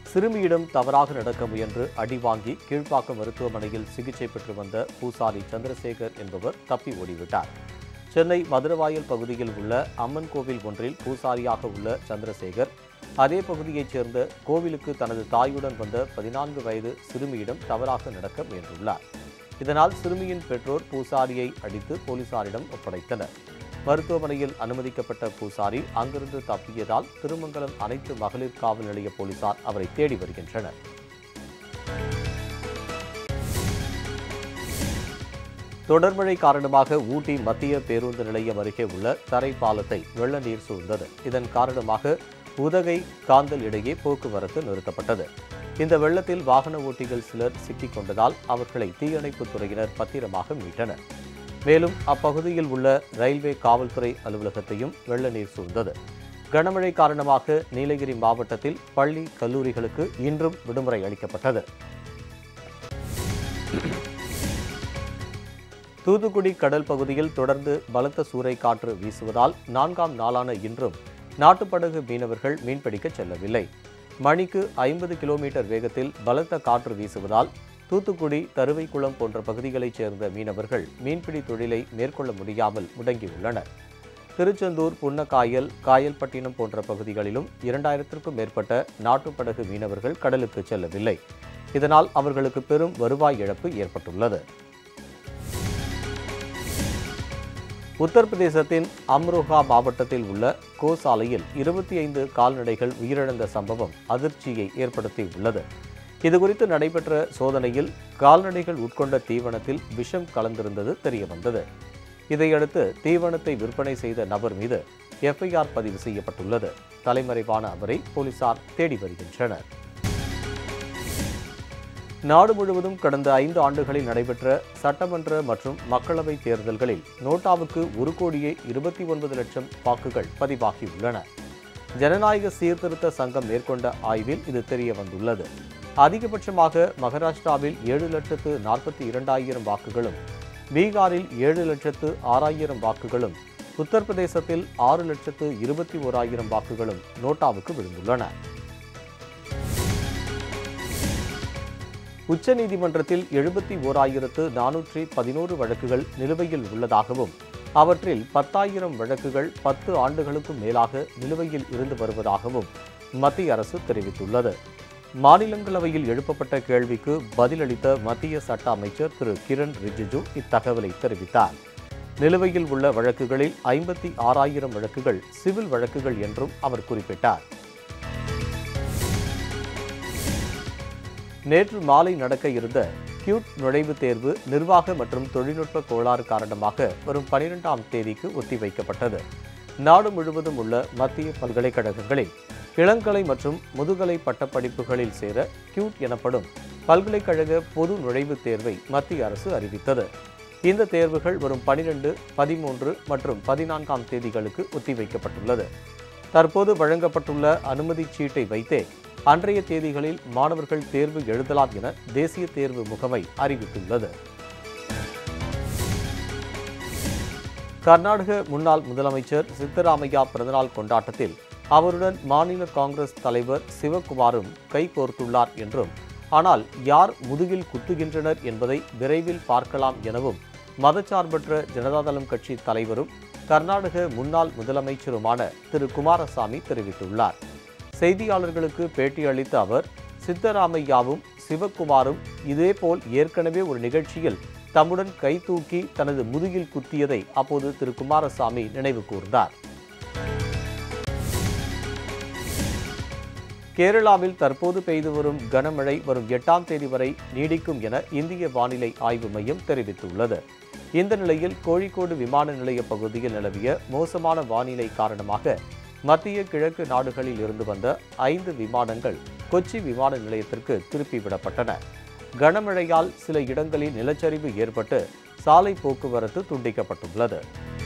சிறுமியிடம் தவறாக நடக்க முயன்று அடி வாங்கி கீழ்ப்பாக்கம் மருத்துவமனையில் சிகிச்சை பெற்று வந்த பூசாரி சந்திரசேகர் என்பவர் தப்பி ஓடிவிட்டார் சென்னை மதுரவாயல் பகுதியில் உள்ள அம்மன் கோவில் ஒன்றில் பூசாரியாக உள்ள சந்திரசேகர் அதே பகுதியைச் சேர்ந்த கோவிலுக்கு தனது தாயுடன் வந்த பதினான்கு வயது சிறுமியிடம் தவறாக நடக்க முயன்றுள்ளார் இதனால் சிறுமியின் பெற்றோர் பூசாரியை அடித்து போலீசாரிடம் ஒப்படைத்தனர் மருத்துவமனையில் அனுமதிக்கப்பட்ட பூசாரி அங்கிருந்து தப்பியதால் திருமங்கலம் அனைத்து மகளிர் காவல் நிலைய போலீசார் அவரை தேடி வருகின்றனர் தொடர்மழை காரணமாக ஊட்டி மத்திய பேருந்து நிலையம் அருகே உள்ள தரை பாலத்தை வெள்ள நீர் சூழ்ந்தது இதன் காரணமாக உதகை காந்தல் இடையே போக்குவரத்து நிறுத்தப்பட்டது இந்த வெள்ளத்தில் வாகன ஓட்டிகள் சிலர் சிக்கிக் கொண்டதால் அவர்களை தீயணைப்புத் துறையினர் பத்திரமாக மீட்டனர் மேலும் அப்பகுதியில் உள்ள ரயில்வே காவல்துறை அலுவலகத்தையும் வெள்ள நீர் சூழ்ந்தது கனமழை காரணமாக நீலகிரி மாவட்டத்தில் பள்ளி கல்லூரிகளுக்கு இன்றும் விடுமுறை அளிக்கப்பட்டது தூத்துக்குடி கடல் பகுதியில் தொடர்ந்து பலத்த சூறை காற்று வீசுவதால் நான்காம் நாளான இன்றும் நாட்டுப்படகு மீனவர்கள் மீன்பிடிக்க செல்லவில்லை மணிக்கு ஐம்பது கிலோமீட்டர் வேகத்தில் பலத்த காற்று வீசுவதால் தூத்துக்குடி தருவைக்குளம் போன்ற பகுதிகளைச் சேர்ந்த மீனவர்கள் மீன்பிடி தொழிலை மேற்கொள்ள முடியாமல் முடங்கியுள்ளனர் திருச்செந்தூர் புன்னக்காயல் காயல்பட்டினம் போன்ற பகுதிகளிலும் இரண்டாயிரத்திற்கும் மேற்பட்ட நாட்டுப்படகு மீனவர்கள் கடலுக்கு செல்லவில்லை இதனால் அவர்களுக்கு பெரும் வருவாய் இழப்பு ஏற்பட்டுள்ளது உத்தரப்பிரதேசத்தின் அம்ரோஹா மாவட்டத்தில் உள்ள கோ சாலையில் இருபத்தி ஐந்து கால்நடைகள் உயிரிழந்த சம்பவம் அதிர்ச்சியை ஏற்படுத்தி உள்ளது இதுகுறித்து நடைபெற்ற சோதனையில் கால்நடைகள் உட்கொண்ட தீவனத்தில் விஷம் கலந்திருந்தது தெரியவந்தது இதையடுத்து தீவனத்தை விற்பனை செய்த நபர் மீது எஃப்ஐஆர் பதிவு செய்யப்பட்டுள்ளது தலைமறைவான அவரை போலீசார் தேடி வருகின்றனர் நாடு முழுவதும் கடந்த ஐந்து ஆண்டுகளில் நடைபெற்ற சட்டமன்ற மற்றும் மக்களவை தேர்தல்களில் நோட்டாவுக்கு ஒரு கோடியே இருபத்தி ஒன்பது லட்சம் வாக்குகள் பதிவாகியுள்ளன ஜனநாயக சீர்திருத்த சங்கம் மேற்கொண்ட ஆய்வில் இது தெரிய வந்துள்ளது அதிகபட்சமாக மகாராஷ்டிராவில் ஏழு லட்சத்து நாற்பத்தி இரண்டாயிரம் வாக்குகளும் பீகாரில் ஏழு லட்சத்து ஆறாயிரம் வாக்குகளும் உத்தரப்பிரதேசத்தில் ஆறு லட்சத்து இருபத்தி ஓராயிரம் வாக்குகளும் நோட்டாவுக்கு விழுந்துள்ளன உச்சநீதிமன்றத்தில் எழுபத்தி ஓராயிரத்து நானூற்றி பதினோரு வழக்குகள் நிலுவையில் உள்ளதாகவும் அவற்றில் பத்தாயிரம் வழக்குகள் பத்து ஆண்டுகளுக்கும் மேலாக நிலுவையில் இருந்து வருவதாகவும் மத்திய அரசு தெரிவித்துள்ளது மாநிலங்களவையில் எழுப்பப்பட்ட கேள்விக்கு பதிலளித்த மத்திய சட்ட அமைச்சர் திரு கிரண் ரிஜிஜு இத்தகவலை தெரிவித்தார் நிலுவையில் உள்ள வழக்குகளில் ஐம்பத்தி ஆறாயிரம் வழக்குகள் சிவில் வழக்குகள் என்றும் அவர் குறிப்பிட்டார் நேற்று மாலை நடக்க இருந்த கியூட் நுழைவுத் தேர்வு நிர்வாக மற்றும் தொழில்நுட்ப கோளாறு காரணமாக வரும் பனிரெண்டாம் தேதிக்கு ஒத்திவைக்கப்பட்டது நாடு முழுவதும் உள்ள மத்திய பல்கலைக்கழகங்களில் இளங்கலை மற்றும் முதுகலை பட்டப்படிப்புகளில் சேர கியூட் எனப்படும் பல்கலைக்கழக பொது நுழைவுத் தேர்வை மத்திய அரசு அறிவித்தது இந்த தேர்வுகள் வரும் பனிரெண்டு பதிமூன்று மற்றும் பதினான்காம் தேதிகளுக்கு ஒத்திவைக்கப்பட்டுள்ளது தற்போது வழங்கப்பட்டுள்ள அனுமதிச் சீட்டை வைத்தே அன்றைய தேதிகளில் மாணவர்கள் தேர்வு எழுதலாம் என தேசிய தேர்வு முகமை அறிவித்துள்ளது கர்நாடக முன்னாள் முதலமைச்சர் சித்தராமையா பிறந்தநாள் கொண்டாட்டத்தில் அவருடன் மாநில காங்கிரஸ் தலைவர் சிவகுமாரும் கைகோர்த்துள்ளார் என்றும் ஆனால் யார் முதுகில் குத்துகின்றனர் என்பதை விரைவில் பார்க்கலாம் எனவும் மதச்சார்பற்ற ஜனதாதளம் கட்சி தலைவரும் கர்நாடக முன்னாள் முதலமைச்சருமான திரு குமாரசாமி தெரிவித்துள்ளார் செய்தியாளர்களுக்கு பேட்டியளித்த அவர் சித்தராமையாவும் சிவக்குமாரும் இதேபோல் ஏற்கனவே ஒரு நிகழ்ச்சியில் தம்முடன் கை தூக்கி தனது முதுகில் குத்தியதை அப்போது திரு குமாரசாமி நினைவு கூர்ந்தார் கேரளாவில் தற்போது பெய்து வரும் கனமழை வரும் எட்டாம் தேதி வரை நீடிக்கும் என இந்திய வானிலை ஆய்வு மையம் தெரிவித்துள்ளது இந்த நிலையில் கோழிக்கோடு விமான நிலைய பகுதியில் நிலவிய மோசமான வானிலை காரணமாக மத்திய கிழக்கு நாடுகளில் இருந்து வந்த ஐந்து விமானங்கள் கொச்சி விமான நிலையத்திற்கு திருப்பி விடப்பட்டன கனமழையால் சில இடங்களில் நிலச்சரிவு ஏற்பட்டு சாலை போக்குவரத்து துண்டிக்கப்பட்டுள்ளது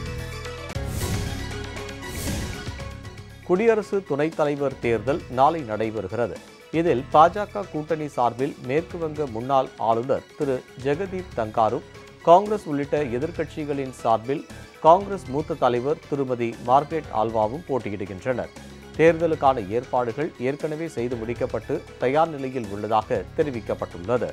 குடியரசு துணைத் தலைவர் தேர்தல் நாளை நடைபெறுகிறது இதில் பாஜக கூட்டணி சார்பில் மேற்கு வங்க முன்னாள் ஆளுநர் திரு ஜெகதீப் தங்காரும் காங்கிரஸ் உள்ளிட்ட எதிர்க்கட்சிகளின் சார்பில் காங்கிரஸ் மூத்த தலைவர் திருமதி மார்க்ரெட் ஆல்வாவும் போட்டியிடுகின்றனர் தேர்தலுக்கான ஏற்பாடுகள் ஏற்கனவே செய்து முடிக்கப்பட்டு தயார் நிலையில் உள்ளதாக தெரிவிக்கப்பட்டுள்ளது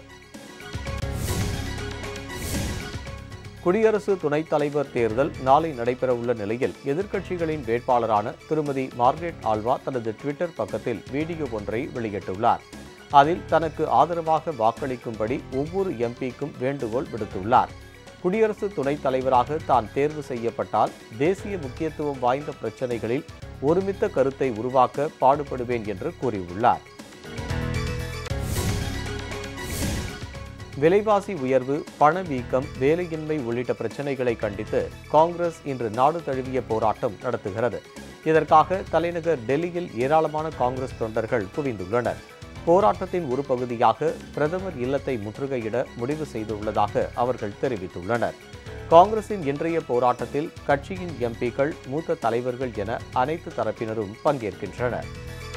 குடியரசு துணைத் தலைவர் தேர்தல் நாளை நடைபெறவுள்ள நிலையில் எதிர்க்கட்சிகளின் வேட்பாளரான திருமதி மார்கரெட் ஆல்வா தனது ட்விட்டர் பக்கத்தில் வீடியோ ஒன்றை வெளியிட்டுள்ளார் அதில் தனக்கு ஆதரவாக வாக்களிக்கும்படி ஒவ்வொரு எம்பிக்கும் வேண்டுகோள் விடுத்துள்ளார் குடியரசு துணைத் தலைவராக தான் தேர்வு செய்யப்பட்டால் தேசிய முக்கியத்துவம் வாய்ந்த பிரச்சினைகளில் ஒருமித்த கருத்தை உருவாக்க பாடுபடுவேன் என்று கூறியுள்ளார் விலைவாசி உயர்வு பணவீக்கம் வேலையின்மை உள்ளிட்ட பிரச்சினைகளை கண்டித்து காங்கிரஸ் இன்று நாடு தழுவிய போராட்டம் நடத்துகிறது இதற்காக தலைநகர் டெல்லியில் ஏராளமான காங்கிரஸ் தொண்டர்கள் குவிந்துள்ளனர் போராட்டத்தின் ஒரு பகுதியாக பிரதமர் இல்லத்தை முற்றுகையிட முடிவு செய்துள்ளதாக அவர்கள் தெரிவித்துள்ளனர் காங்கிரசின் இன்றைய போராட்டத்தில் கட்சியின் எம்பிக்கள் மூத்த தலைவர்கள் என அனைத்து தரப்பினரும் பங்கேற்கின்றனர்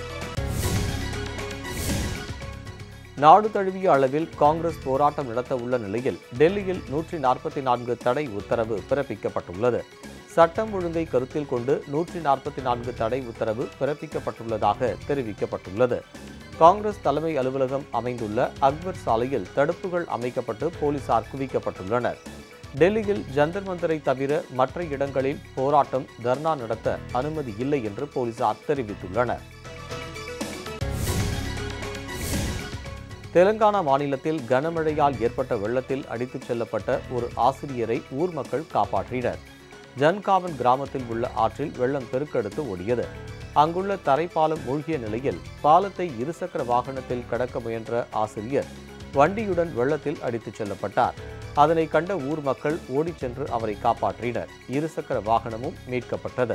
நாடு தழுவிய அளவில் காங்கிரஸ் போராட்டம் நடத்த உள்ள நிலையில் டெல்லியில் நூற்றி நாற்பத்தி நான்கு தடை உத்தரவு பிறப்பிக்கப்பட்டுள்ளது சட்டம் ஒழுங்கை கருத்தில் கொண்டு நூற்றி நாற்பத்தி நான்கு தடை உத்தரவு பிறப்பிக்கப்பட்டுள்ளதாக தெரிவிக்கப்பட்டுள்ளது காங்கிரஸ் தலைமை அலுவலகம் அமைந்துள்ள அக்பர் சாலையில் தடுப்புகள் அமைக்கப்பட்டு போலீசார் குவிக்கப்பட்டுள்ளனர் டெல்லியில் ஜந்தர் மந்தரை தவிர மற்ற இடங்களில் போராட்டம் தர்ணா நடத்த அனுமதி இல்லை என்று போலீசார் தெரிவித்துள்ளனர் தெலங்கானா மாநிலத்தில் கனமழையால் ஏற்பட்ட வெள்ளத்தில் அடித்துச் செல்லப்பட்ட ஒரு ஆசிரியரை ஊர் மக்கள் காப்பாற்றினர் ஜன்காவன் கிராமத்தில் உள்ள ஆற்றில் வெள்ளம் பெருக்கெடுத்து ஓடியது அங்குள்ள தரைப்பாலம் மூழ்கிய நிலையில் பாலத்தை இருசக்கர வாகனத்தில் கடக்க முயன்ற ஆசிரியர் வண்டியுடன் வெள்ளத்தில் அடித்துச் செல்லப்பட்டார் அதனை கண்ட ஊர் மக்கள் ஓடிச் சென்று அவரை காப்பாற்றினர் இருசக்கர வாகனமும் மீட்கப்பட்டது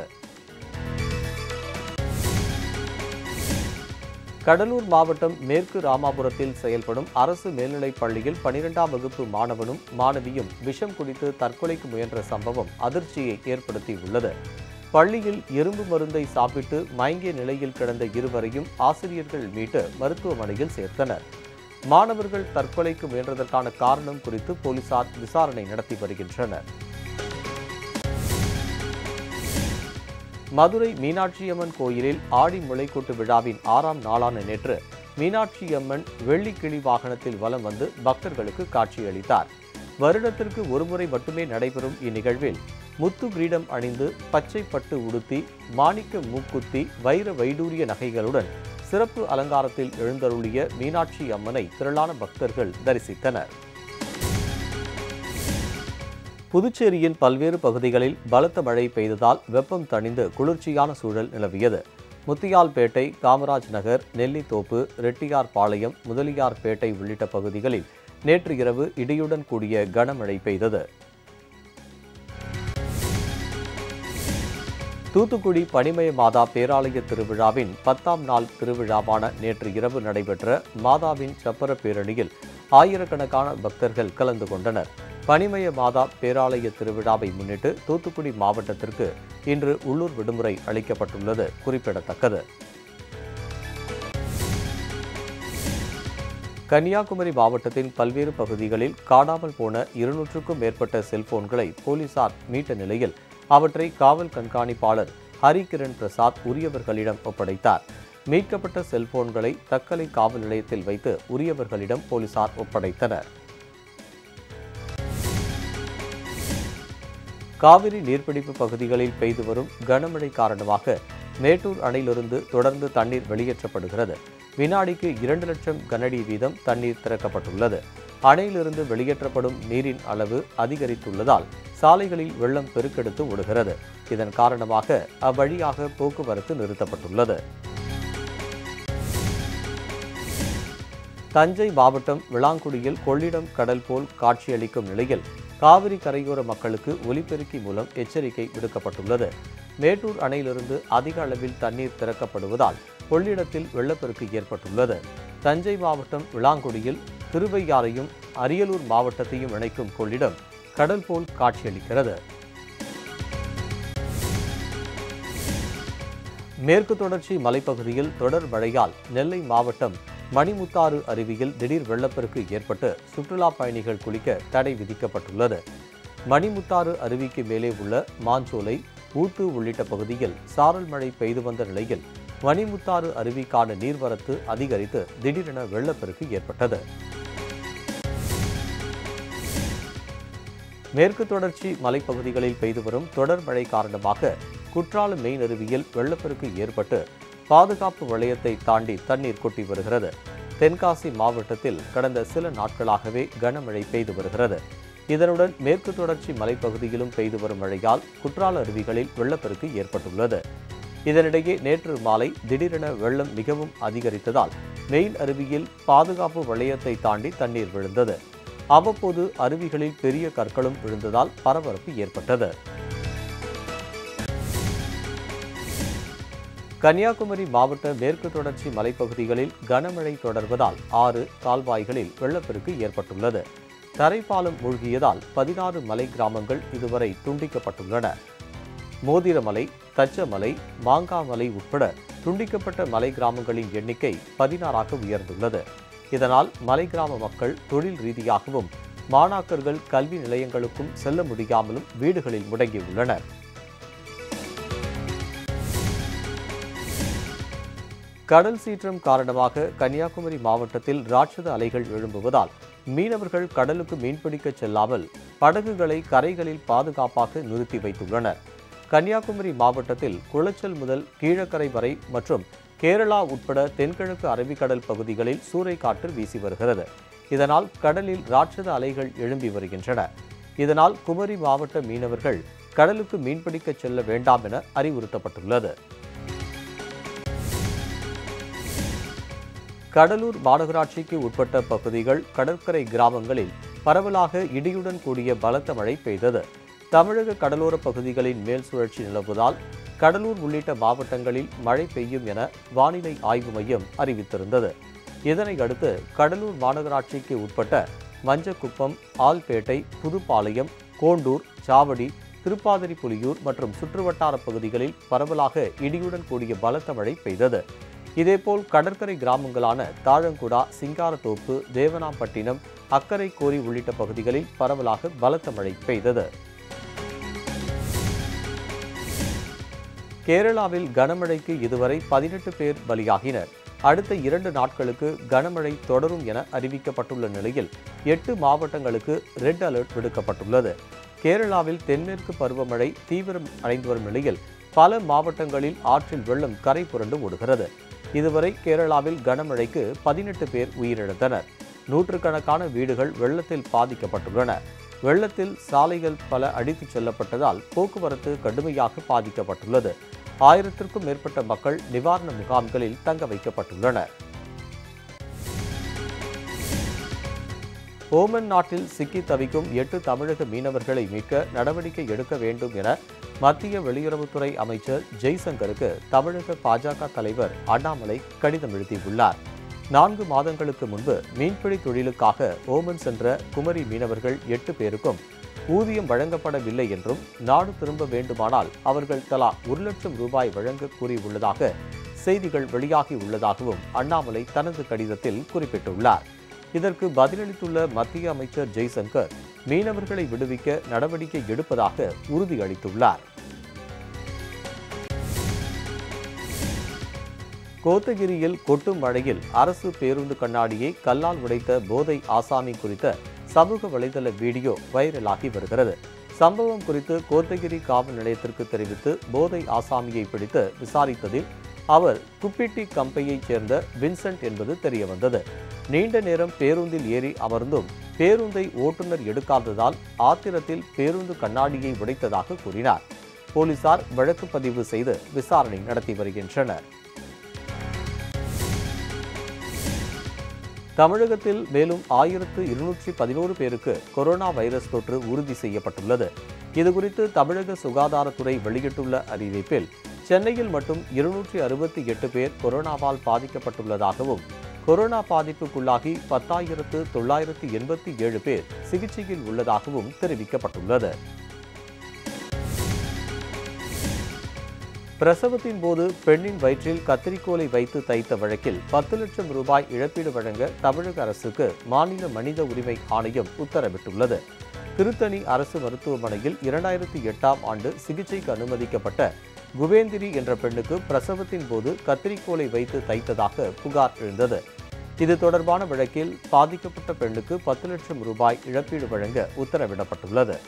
கடலூர் மாவட்டம் மேற்கு ராமாபுரத்தில் செயல்படும் அரசு மேல்நிலைப் பள்ளியில் பனிரெண்டாம் வகுப்பு மாணவனும் மாணவியும் விஷம் குடித்து தற்கொலைக்கு முயன்ற சம்பவம் அதிர்ச்சியை ஏற்படுத்தியுள்ளது பள்ளியில் எறும்பு மருந்தை சாப்பிட்டு மயங்கிய நிலையில் கிடந்த இருவரையும் ஆசிரியர்கள் மீட்டு மருத்துவமனையில் சேர்த்தனர் மாணவர்கள் தற்கொலைக்கு முயன்றதற்கான காரணம் குறித்து போலீசார் விசாரணை நடத்தி வருகின்றனர் மதுரை மீனாட்சியம்மன் கோயிலில் ஆடி முளைக்கூட்டு விழாவின் ஆறாம் நாளான நேற்று மீனாட்சியம்மன் வெள்ளிக்கிளி வாகனத்தில் வலம் வந்து பக்தர்களுக்கு காட்சியளித்தார் வருடத்திற்கு ஒருமுறை மட்டுமே நடைபெறும் இந்நிகழ்வில் முத்து கிரீடம் அணிந்து பச்சை பட்டு உடுத்தி மாணிக்க மூக்குத்தி வைர வைடூரிய நகைகளுடன் சிறப்பு அலங்காரத்தில் எழுந்தருளிய மீனாட்சி அம்மனை திரளான பக்தர்கள் தரிசித்தனர் புதுச்சேரியின் பல்வேறு பகுதிகளில் பலத்த மழை பெய்ததால் வெப்பம் தணிந்து குளிர்ச்சியான சூழல் நிலவியது முத்தியால்பேட்டை காமராஜ் நகர் நெல்லித்தோப்பு ரெட்டியார் பாளையம் முதலியார்பேட்டை உள்ளிட்ட பகுதிகளில் நேற்று இரவு இடியுடன் கூடிய கனமழை பெய்தது தூத்துக்குடி பனிமய மாதா பேராலய திருவிழாவின் பத்தாம் நாள் திருவிழாவான நேற்று இரவு நடைபெற்ற மாதாவின் சப்பர பேரணியில் ஆயிரக்கணக்கான பக்தர்கள் கலந்து கொண்டனர் பனிமய மாதா பேராலய திருவிழாவை முன்னிட்டு தூத்துக்குடி மாவட்டத்திற்கு இன்று உள்ளூர் விடுமுறை அளிக்கப்பட்டுள்ளது குறிப்பிடத்தக்கது கன்னியாகுமரி மாவட்டத்தின் பல்வேறு பகுதிகளில் காணாமல் போன இருநூற்றுக்கும் மேற்பட்ட செல்போன்களை போலீசார் மீட்ட நிலையில் அவற்றை காவல் கண்காணிப்பாளர் ஹரிகிரண் பிரசாத் உரியவர்களிடம் ஒப்படைத்தார் மீட்கப்பட்ட செல்போன்களை தக்கலை காவல் நிலையத்தில் வைத்து உரியவர்களிடம் போலீசார் ஒப்படைத்தனர் காவிரி நீர்பிடிப்பு பகுதிகளில் பெய்து வரும் கனமழை காரணமாக மேட்டூர் அணையிலிருந்து தொடர்ந்து தண்ணீர் வெளியேற்றப்படுகிறது வினாடிக்கு இரண்டு லட்சம் கனஅடி வீதம் தண்ணீர் திறக்கப்பட்டுள்ளது அணையிலிருந்து வெளியேற்றப்படும் நீரின் அளவு அதிகரித்துள்ளதால் சாலைகளில் வெள்ளம் பெருக்கெடுத்து ஓடுகிறது இதன் காரணமாக அவ்வழியாக போக்குவரத்து நிறுத்தப்பட்டுள்ளது தஞ்சை மாவட்டம் விளாங்குடியில் கொள்ளிடம் கடல் போல் காட்சியளிக்கும் நிலையில் காவிரி கரையோர மக்களுக்கு ஒலிபெருக்கி மூலம் எச்சரிக்கை விடுக்கப்பட்டுள்ளது மேட்டூர் அணையிலிருந்து அதிக அளவில் தண்ணீர் திறக்கப்படுவதால் கொள்ளிடத்தில் வெள்ளப்பெருக்கு ஏற்பட்டுள்ளது தஞ்சை மாவட்டம் விளாங்குடியில் திருவையாறையும் அரியலூர் மாவட்டத்தையும் இணைக்கும் கொள்ளிடம் கடல் போல் காட்சியளிக்கிறது மேற்கு தொடர்ச்சி மலைப்பகுதியில் தொடர் மழையால் நெல்லை மாவட்டம் மணிமுத்தாறு அருவியில் திடீர் வெள்ளப்பெருக்கு ஏற்பட்டு சுற்றுலா பயணிகள் குளிக்க தடை விதிக்கப்பட்டுள்ளது மணிமுத்தாறு அருவிக்கு மேலே உள்ள மாஞ்சோலை ஊத்து உள்ளிட்ட பகுதியில் சாரல் மழை பெய்து வந்த நிலையில் மணிமுத்தாறு அருவிக்கான நீர்வரத்து அதிகரித்து திடீரென வெள்ளப்பெருக்கு ஏற்பட்டது மேற்கு தொடர்ச்சி மலைப்பகுதிகளில் பெய்து வரும் தொடர் மழை காரணமாக குற்றாலம் மெயின் அருவியில் வெள்ளப்பெருக்கு ஏற்பட்டு பாதுகாப்பு வளையத்தை தாண்டி தண்ணீர் கொட்டி வருகிறது தென்காசி மாவட்டத்தில் கடந்த சில நாட்களாகவே கனமழை பெய்து வருகிறது இதனுடன் மேற்கு தொடர்ச்சி மலைப்பகுதியிலும் பெய்து வரும் மழையால் குற்றால அருவிகளில் வெள்ளப்பெருக்கு ஏற்பட்டுள்ளது இதனிடையே நேற்று மாலை திடீரென வெள்ளம் மிகவும் அதிகரித்ததால் மெயின் அருவியில் பாதுகாப்பு வளையத்தை தாண்டி தண்ணீர் விழுந்தது அவ்வப்போது அருவிகளில் பெரிய கற்களும் விழுந்ததால் பரபரப்பு ஏற்பட்டது கன்னியாகுமரி மாவட்ட மேற்கு தொடர்ச்சி மலைப்பகுதிகளில் கனமழை தொடர்வதால் ஆறு கால்வாய்களில் வெள்ளப்பெருக்கு ஏற்பட்டுள்ளது தரைப்பாலம் மூழ்கியதால் பதினாறு மலை கிராமங்கள் இதுவரை துண்டிக்கப்பட்டுள்ளன மோதிரமலை தச்சமலை மாங்காமலை உட்பட துண்டிக்கப்பட்ட மலை கிராமங்களின் எண்ணிக்கை பதினாறாக உயர்ந்துள்ளது இதனால் மலை கிராம மக்கள் தொழில் ரீதியாகவும் மாணாக்கர்கள் கல்வி நிலையங்களுக்கும் செல்ல முடியாமலும் வீடுகளில் முடங்கியுள்ளனர் கடல் சீற்றம் காரணமாக கன்னியாகுமரி மாவட்டத்தில் ராட்சத அலைகள் எழும்புவதால் மீனவர்கள் கடலுக்கு மீன்பிடிக்க செல்லாமல் படகுகளை கரைகளில் பாதுகாப்பாக நிறுத்தி வைத்துள்ளனர் கன்னியாகுமரி மாவட்டத்தில் குளச்சல் முதல் கீழக்கரை வரை மற்றும் கேரளா உட்பட தென்கிழக்கு அரபிக்கடல் பகுதிகளில் சூறைக்காற்று வீசி வருகிறது இதனால் கடலில் ராட்சத அலைகள் எழும்பி வருகின்றன இதனால் குமரி மாவட்ட மீனவர்கள் கடலுக்கு மீன்பிடிக்க செல்ல வேண்டாம் என அறிவுறுத்தப்பட்டுள்ளது கடலூர் மாநகராட்சிக்கு உட்பட்ட பகுதிகள் கடற்கரை கிராமங்களில் பரவலாக இடியுடன் கூடிய பலத்த மழை பெய்தது தமிழக கடலோர பகுதிகளின் மேல் சுழற்சி நிலவுவதால் கடலூர் உள்ளிட்ட மாவட்டங்களில் மழை பெய்யும் என வானிலை ஆய்வு மையம் அறிவித்திருந்தது இதனை அடுத்து கடலூர் மாநகராட்சிக்கு உட்பட்ட மஞ்சக்குப்பம் ஆல்பேட்டை புதுப்பாளையம் கோண்டூர் சாவடி திருப்பாதிரி புலியூர் மற்றும் சுற்றுவட்டார பகுதிகளில் பரவலாக இடியுடன் கூடிய பலத்த மழை பெய்தது இதேபோல் கடற்கரை கிராமங்களான தாழங்குடா சிங்காரத்தோப்பு தேவனாம்பட்டினம் அக்கரை கோரி உள்ளிட்ட பகுதிகளில் பரவலாக பலத்த மழை பெய்தது கேரளாவில் கனமழைக்கு இதுவரை பதினெட்டு பேர் பலியாகினர் அடுத்த இரண்டு நாட்களுக்கு கனமழை தொடரும் என அறிவிக்கப்பட்டுள்ள நிலையில் எட்டு மாவட்டங்களுக்கு ரெட் அலர்ட் விடுக்கப்பட்டுள்ளது கேரளாவில் தென்மேற்கு பருவமழை தீவிரம் அடைந்து வரும் நிலையில் பல மாவட்டங்களில் ஆற்றில் வெள்ளம் கரை புரண்டு ஓடுகிறது இதுவரை கேரளாவில் கனமழைக்கு பதினெட்டு பேர் உயிரிழந்தனர் நூற்றுக்கணக்கான வீடுகள் வெள்ளத்தில் பாதிக்கப்பட்டுள்ளன வெள்ளத்தில் சாலைகள் பல அடித்துச் செல்லப்பட்டதால் போக்குவரத்து கடுமையாக பாதிக்கப்பட்டுள்ளது ஆயிரத்திற்கும் மேற்பட்ட மக்கள் நிவாரண முகாம்களில் தங்க வைக்கப்பட்டுள்ளனர் ஓமன் நாட்டில் சிக்கி தவிக்கும் எட்டு தமிழக மீனவர்களை மீட்க நடவடிக்கை எடுக்க வேண்டும் என மத்திய வெளியுறவுத்துறை அமைச்சர் ஜெய்சங்கருக்கு தமிழக பாஜக தலைவர் அண்ணாமலை கடிதம் எழுதியுள்ளார் நான்கு மாதங்களுக்கு முன்பு மீன்பிடி தொழிலுக்காக ஓமன் சென்ற குமரி மீனவர்கள் எட்டு பேருக்கும் ஊதியம் வழங்கப்படவில்லை என்றும் நாடு திரும்ப வேண்டுமானால் அவர்கள் தலா ஒரு லட்சம் ரூபாய் வழங்க கூறியுள்ளதாக செய்திகள் வெளியாகி உள்ளதாகவும் அண்ணாமலை தனது கடிதத்தில் குறிப்பிட்டுள்ளார் இதற்கு பதிலளித்துள்ள மத்திய அமைச்சர் ஜெய்சங்கர் மீனவர்களை விடுவிக்க நடவடிக்கை எடுப்பதாக உறுதியளித்துள்ளார் கோத்தகிரியில் கொட்டும் மழையில் அரசு பேருந்து கண்ணாடியை கல்லால் உடைத்த போதை ஆசாமி குறித்த சமூக வலைதள வீடியோ வைரலாகி வருகிறது சம்பவம் குறித்து கோத்தகிரி காவல் நிலையத்திற்கு தெரிவித்து போதை ஆசாமியை பிடித்து விசாரித்ததில் அவர் குப்பிட்டி கம்பையைச் சேர்ந்த வின்சென்ட் என்பது தெரியவந்தது நீண்ட நேரம் பேருந்தில் ஏறி அமர்ந்தும் பேருந்தை ஓட்டுநர் எடுக்காததால் ஆத்திரத்தில் பேருந்து கண்ணாடியை உடைத்ததாக கூறினார் போலீசார் வழக்கு பதிவு செய்து விசாரணை நடத்தி வருகின்றனர் தமிழகத்தில் மேலும் ஆயிரத்து இருநூற்றி பதினோரு பேருக்கு கொரோனா வைரஸ் தொற்று உறுதி செய்யப்பட்டுள்ளது இதுகுறித்து தமிழக சுகாதாரத்துறை வெளியிட்டுள்ள அறிவிப்பில் சென்னையில் மட்டும் இருநூற்றி அறுபத்தி எட்டு பேர் கொரோனாவால் பாதிக்கப்பட்டுள்ளதாகவும் கொரோனா பாதிப்புக்குள்ளாகி பத்தாயிரத்து தொள்ளாயிரத்து எண்பத்தி ஏழு பேர் சிகிச்சையில் உள்ளதாகவும் தெரிவிக்கப்பட்டுள்ளது பிரசவத்தின் போது பெண்ணின் வயிற்றில் கத்தரிக்கோலை வைத்து தைத்த வழக்கில் பத்து லட்சம் ரூபாய் இழப்பீடு வழங்க தமிழக அரசுக்கு மாநில மனித உரிமை ஆணையம் உத்தரவிட்டுள்ளது திருத்தணி அரசு மருத்துவமனையில் இரண்டாயிரத்தி எட்டாம் ஆண்டு சிகிச்சைக்கு அனுமதிக்கப்பட்ட குபேந்திரி என்ற பெண்ணுக்கு பிரசவத்தின் போது கத்திரிக்கோலை வைத்து தைத்ததாக புகார் எழுந்தது இது தொடர்பான வழக்கில் பாதிக்கப்பட்ட பெண்ணுக்கு பத்து லட்சம் ரூபாய் இழப்பீடு வழங்க உத்தரவிடப்பட்டுள்ளது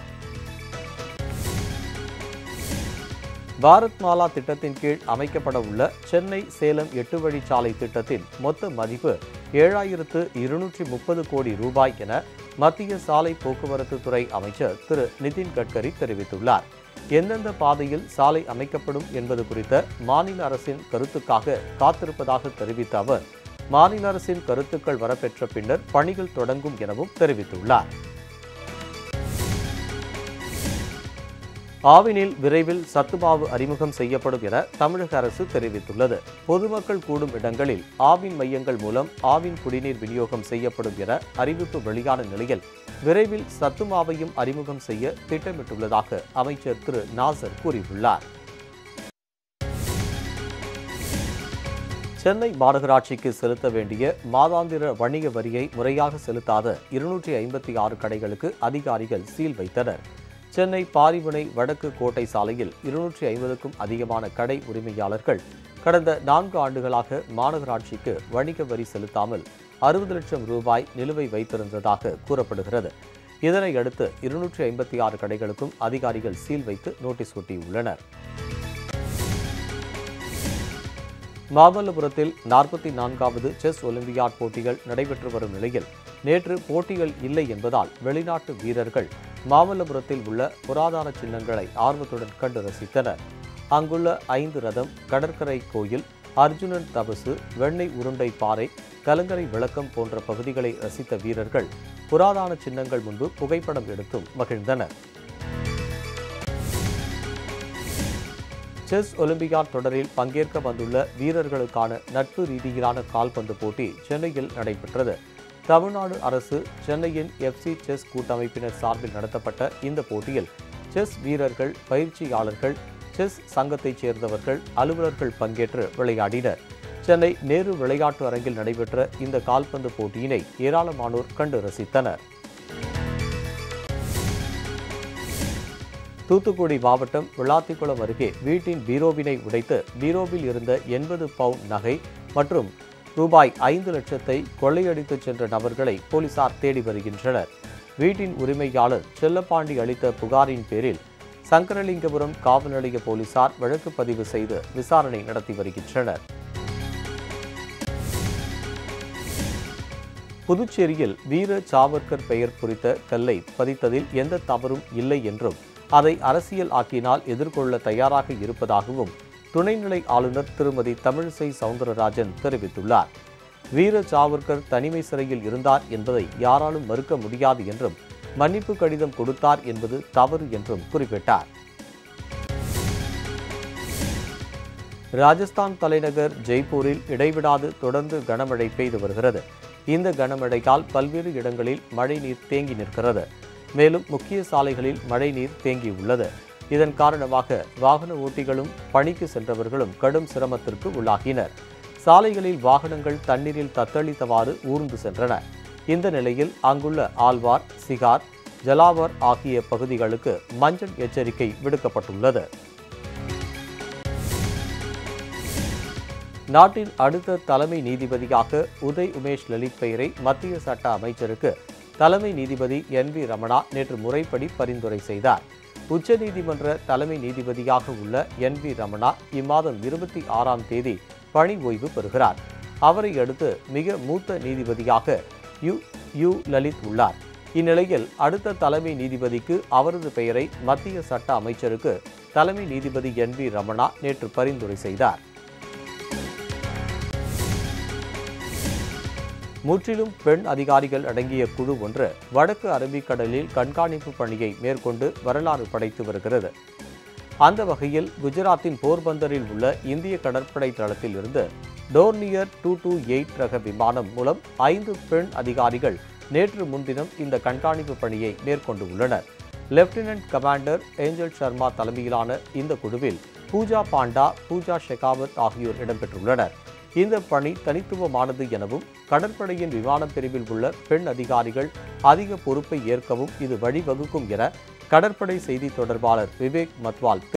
பாரத் மாலா திட்டத்தின் கீழ் அமைக்கப்பட உள்ள சென்னை சேலம் எட்டு வழிச்சாலை திட்டத்தின் மொத்த மதிப்பு ஏழாயிரத்து இருநூற்றி முப்பது கோடி ரூபாய் என மத்திய சாலை போக்குவரத்து துறை அமைச்சர் திரு நிதின் கட்கரி தெரிவித்துள்ளார் எந்தெந்த பாதையில் சாலை அமைக்கப்படும் என்பது குறித்த மாநில அரசின் கருத்துக்காக காத்திருப்பதாக தெரிவித்த அவர் மாநில அரசின் கருத்துக்கள் வரப்பெற்ற பின்னர் பணிகள் தொடங்கும் எனவும் தெரிவித்துள்ளார் ஆவினில் விரைவில் சத்துமாவு அறிமுகம் செய்யப்படும் என தமிழக அரசு தெரிவித்துள்ளது பொதுமக்கள் கூடும் இடங்களில் ஆவின் மையங்கள் மூலம் ஆவின் குடிநீர் விநியோகம் செய்யப்படும் என அறிவிப்பு வெளியான நிலையில் விரைவில் சத்துமாவையும் அறிமுகம் செய்ய திட்டமிட்டுள்ளதாக அமைச்சர் திரு நாசர் கூறியுள்ளார் சென்னை மாநகராட்சிக்கு செலுத்த வேண்டிய மாதாந்திர வணிக வரியை முறையாக செலுத்தாத இருநூற்றி ஐம்பத்தி ஆறு கடைகளுக்கு அதிகாரிகள் சீல் வைத்தனர் சென்னை பாரிமுனை வடக்கு கோட்டை சாலையில் இருநூற்றி ஐம்பதுக்கும் அதிகமான கடை உரிமையாளர்கள் கடந்த நான்கு ஆண்டுகளாக மாநகராட்சிக்கு வணிக வரி செலுத்தாமல் அறுபது லட்சம் ரூபாய் நிலுவை வைத்திருந்ததாக கூறப்படுகிறது இதனையடுத்து இருநூற்றி ஐம்பத்தி ஆறு கடைகளுக்கும் அதிகாரிகள் சீல் வைத்து நோட்டீஸ் ஒட்டியுள்ளனர் மாமல்லபுரத்தில் நாற்பத்தி நான்காவது செஸ் ஒலிம்பியாட் போட்டிகள் நடைபெற்று வரும் நிலையில் நேற்று போட்டிகள் இல்லை என்பதால் வெளிநாட்டு வீரர்கள் மாமல்லபுரத்தில் உள்ள புராதன சின்னங்களை ஆர்வத்துடன் கண்டு ரசித்தனர் அங்குள்ள ஐந்து ரதம் கடற்கரை கோயில் அர்ஜுனன் தபசு வெண்ணெய் உருண்டை பாறை கலங்கரை விளக்கம் போன்ற பகுதிகளை ரசித்த வீரர்கள் புராதன சின்னங்கள் முன்பு புகைப்படம் எடுத்தும் மகிழ்ந்தனர் செஸ் ஒலிம்பியாட் தொடரில் பங்கேற்க வந்துள்ள வீரர்களுக்கான நட்பு ரீதியிலான கால்பந்து போட்டி சென்னையில் நடைபெற்றது தமிழ்நாடு அரசு சென்னையின் எஃப்சி செஸ் கூட்டமைப்பினர் சார்பில் நடத்தப்பட்ட இந்த போட்டியில் செஸ் வீரர்கள் பயிற்சியாளர்கள் செஸ் சங்கத்தைச் சேர்ந்தவர்கள் அலுவலர்கள் பங்கேற்று விளையாடினர் சென்னை நேரு விளையாட்டு அரங்கில் நடைபெற்ற இந்த கால்பந்து போட்டியினை ஏராளமானோர் கண்டு ரசித்தனர் தூத்துக்குடி மாவட்டம் விளாத்திக்குளம் அருகே வீட்டின் பீரோவினை உடைத்து பீரோவில் இருந்த எண்பது பவுண்ட் நகை மற்றும் ரூபாய் ஐந்து லட்சத்தை கொள்ளையடித்துச் சென்ற நபர்களை போலீசார் தேடி வருகின்றனர் வீட்டின் உரிமையாளர் செல்லப்பாண்டி அளித்த புகாரின் பேரில் சங்கரலிங்கபுரம் காவல் நிலைய போலீசார் வழக்கு பதிவு செய்து விசாரணை நடத்தி வருகின்றனர் புதுச்சேரியில் வீர சாவர்கர் பெயர் குறித்த கல்லை பதித்ததில் எந்த தவறும் இல்லை என்றும் அதை அரசியல் ஆக்கினால் எதிர்கொள்ள தயாராக இருப்பதாகவும் துணைநிலை ஆளுநர் திருமதி தமிழிசை சவுந்தரராஜன் தெரிவித்துள்ளார் வீர சாவர்கர் தனிமை சிறையில் இருந்தார் என்பதை யாராலும் மறுக்க முடியாது என்றும் மன்னிப்பு கடிதம் கொடுத்தார் என்பது தவறு என்றும் குறிப்பிட்டார் ராஜஸ்தான் தலைநகர் ஜெய்ப்பூரில் இடைவிடாது தொடர்ந்து கனமழை பெய்து வருகிறது இந்த கனமழையால் பல்வேறு இடங்களில் மழைநீர் தேங்கி நிற்கிறது மேலும் முக்கிய சாலைகளில் மழைநீர் தேங்கியுள்ளது இதன் காரணமாக வாகன ஓட்டிகளும் பணிக்கு சென்றவர்களும் கடும் சிரமத்திற்கு உள்ளாகினர் சாலைகளில் வாகனங்கள் தண்ணீரில் தத்தளித்தவாறு ஊர்ந்து சென்றன இந்த நிலையில் அங்குள்ள ஆல்வார் சிகார் ஜலாவர் ஆகிய பகுதிகளுக்கு மஞ்சள் எச்சரிக்கை விடுக்கப்பட்டுள்ளது நாட்டின் அடுத்த தலைமை நீதிபதியாக உதய் உமேஷ் லலித் பெயரை மத்திய சட்ட அமைச்சருக்கு தலைமை நீதிபதி என் வி ரமணா நேற்று முறைப்படி பரிந்துரை செய்தார் உச்சநீதிமன்ற தலைமை நீதிபதியாக உள்ள என் வி ரமணா இம்மாதம் இருபத்தி ஆறாம் தேதி பணி ஓய்வு பெறுகிறார் அவரை அடுத்து மிக மூத்த நீதிபதியாக யு யு லலித் உள்ளார் இந்நிலையில் அடுத்த தலைமை நீதிபதிக்கு அவரது பெயரை மத்திய சட்ட அமைச்சருக்கு தலைமை நீதிபதி என் வி ரமணா நேற்று பரிந்துரை செய்தார் முற்றிலும் பெண் அதிகாரிகள் அடங்கிய குழு ஒன்று வடக்கு அரபிக்கடலில் கண்காணிப்பு பணியை மேற்கொண்டு வரலாறு படைத்து வருகிறது அந்த வகையில் குஜராத்தின் போர்பந்தரில் உள்ள இந்திய கடற்படை தளத்தில் இருந்து டோர்னியர் டூ டூ எயிட் ரக விமானம் மூலம் ஐந்து பெண் அதிகாரிகள் நேற்று முன்தினம் இந்த கண்காணிப்பு பணியை மேற்கொண்டு உள்ளனர் லெப்டினன்ட் கமாண்டர் ஏஞ்சல் சர்மா தலைமையிலான இந்த குழுவில் பூஜா பாண்டா பூஜா ஷெகாவத் ஆகியோர் இடம்பெற்றுள்ளனர் இந்த பணி தனித்துவமானது எனவும் கடற்படையின் விமானப் பிரிவில் உள்ள பெண் அதிகாரிகள் அதிக பொறுப்பை ஏற்கவும் இது வழிவகுக்கும் என கடற்படை செய்தி தொடர்பாளர் விவேக் மத்வால்